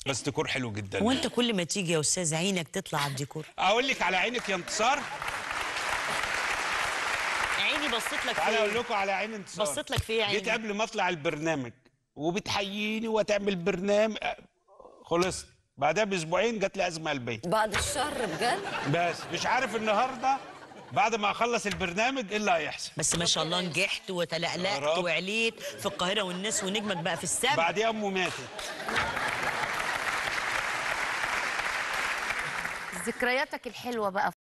بس ديكور حلو جدا هو انت كل ما تيجي يا استاذ عينك تطلع على الديكور اقول لك على عينك يا انتصار عيني بصيت لك تعالى اقول فين لكم على عين انتصار بصيت لك في إيه يا عيني؟ جيت قبل ما اطلع البرنامج وبتحييني وتعمل برنامج خلصت بعدها باسبوعين جات لي ازمه قلبيه بعد الشر بجد بس مش عارف النهارده بعد ما اخلص البرنامج ايه اللي هيحصل بس ما شاء الله نجحت يا وتلقلقت رب. وعليت في القاهره والناس ونجمك بقى في السما بعديها امه ماتت ذكرياتك الحلوه بقى